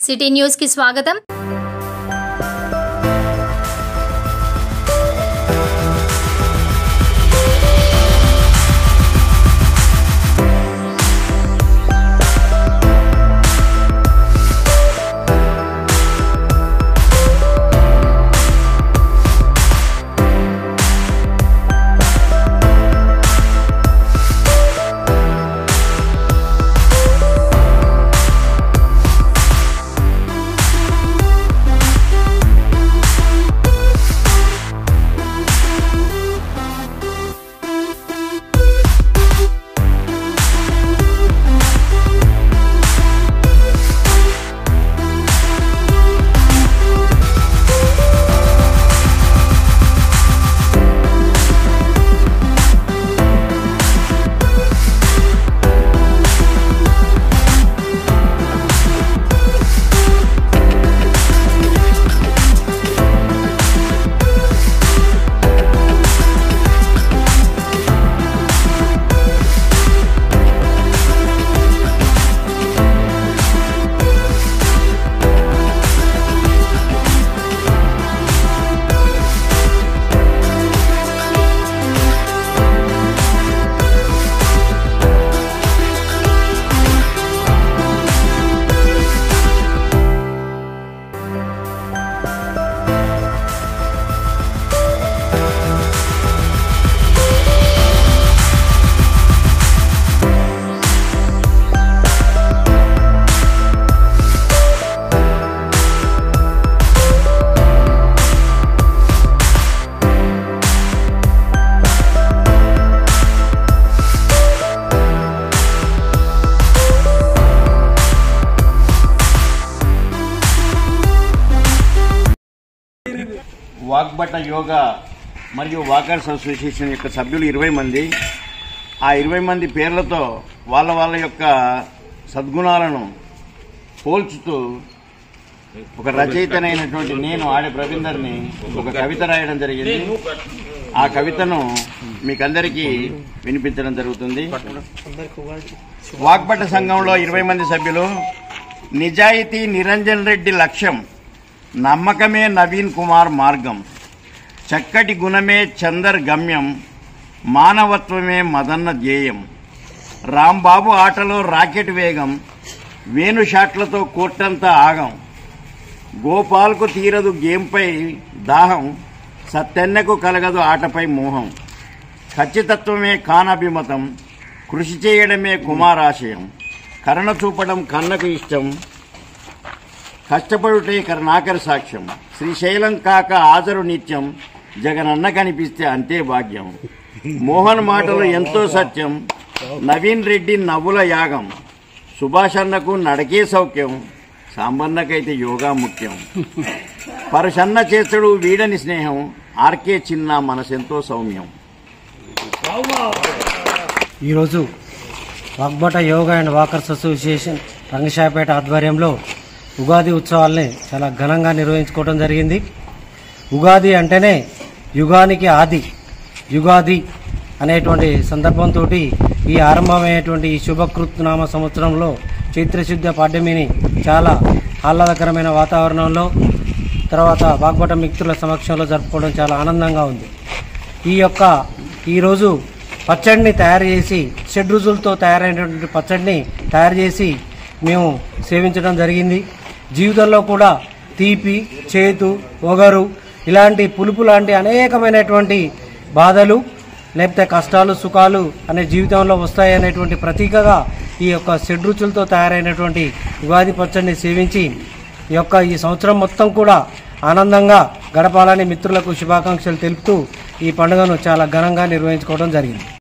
city news కి స్వాగతం వాగ్బట్ట యోగా మరియు వాకర్స్ అసోసియేషన్ యొక్క సభ్యులు ఇరవై మంది ఆ ఇరవై మంది పేర్లతో వాళ్ళ వాళ్ళ యొక్క సద్గుణాలను పోల్చుతూ ఒక రచయితనైనటువంటి నేను ఆడే ప్రవీందర్ని ఒక కవిత రాయడం జరిగింది ఆ కవితను మీకందరికీ వినిపించడం జరుగుతుంది వాగ్బట్ట సంఘంలో ఇరవై మంది సభ్యులు నిజాయితీ నిరంజన్ రెడ్డి లక్ష్యం నమ్మకమే నవీన్ కుమార్ మార్గం చక్కటి గుణమే చందర్ గమ్యం మానవత్వమే మదన్న ధ్యేయం రాంబాబు ఆటలో రాకెట్ వేగం వేణు షాట్లతో కోర్టంతా ఆగం గోపాల్కు తీరదు గేమ్పై దాహం సత్తెన్నకు కలగదు ఆటపై మోహం ఖచ్చితత్వమే కానభిమతం కృషి చేయడమే కుమారాశయం కరుణ చూపడం కన్నకు ఇష్టం కష్టపడుటే కరుణాకర సాక్ష్యం శ్రీశైలం కాక ఆజరు నిత్యం జగనన్న కనిపిస్తే అంతే భాగ్యం మోహన్ మాటలు ఎంతో సత్యం నవీన్ రెడ్డి నవ్వుల యాగం సుభాష్ అన్నకు నడకే సౌఖ్యం సాంబన్నకైతే యోగా ముఖ్యం పరసన్న చేతుడు వీడని స్నేహం ఆర్కే చిన్న మనసెంతో సౌమ్యం ఈరోజు Vagbhata yoga and walkers association Rangasaipet ఆధ్వర్యంలో ఉగాది ఉత్సవాల్ని చాలా ఘనంగా నిర్వహించుకోవడం జరిగింది ఉగాది అంటేనే యుగానికి ఆది యుగాది అనేటువంటి సందర్భంతో ఈ ఆరంభమైనటువంటి ఈ శుభకృత్నామ సంవత్సరంలో చైత్రశుద్ధ పాడ్యమిని చాలా ఆహ్లాదకరమైన వాతావరణంలో తర్వాత వాగ్బట మిత్రుల సమక్షంలో జరుపుకోవడం చాలా ఆనందంగా ఉంది ఈ యొక్క ఈరోజు పచ్చడిని తయారు చేసి షెడ్ రుజులతో తయారైనటువంటి పచ్చడిని తయారు చేసి మేము సేవించడం జరిగింది జీవితంలో కూడా తీపి చేతు ఒగరు ఇలాంటి పులుపు లాంటి అనేకమైనటువంటి బాధలు లేకపోతే కష్టాలు సుఖాలు అనే జీవితంలో వస్తాయి అనేటువంటి ప్రతీకగా ఈ యొక్క షెడ్ రుచులతో తయారైనటువంటి ఉగాది పచ్చడిని సేవించి ఈ యొక్క ఈ సంవత్సరం మొత్తం కూడా ఆనందంగా గడపాలని మిత్రులకు శుభాకాంక్షలు తెలుపుతూ ఈ పండుగను చాలా ఘనంగా నిర్వహించుకోవడం జరిగింది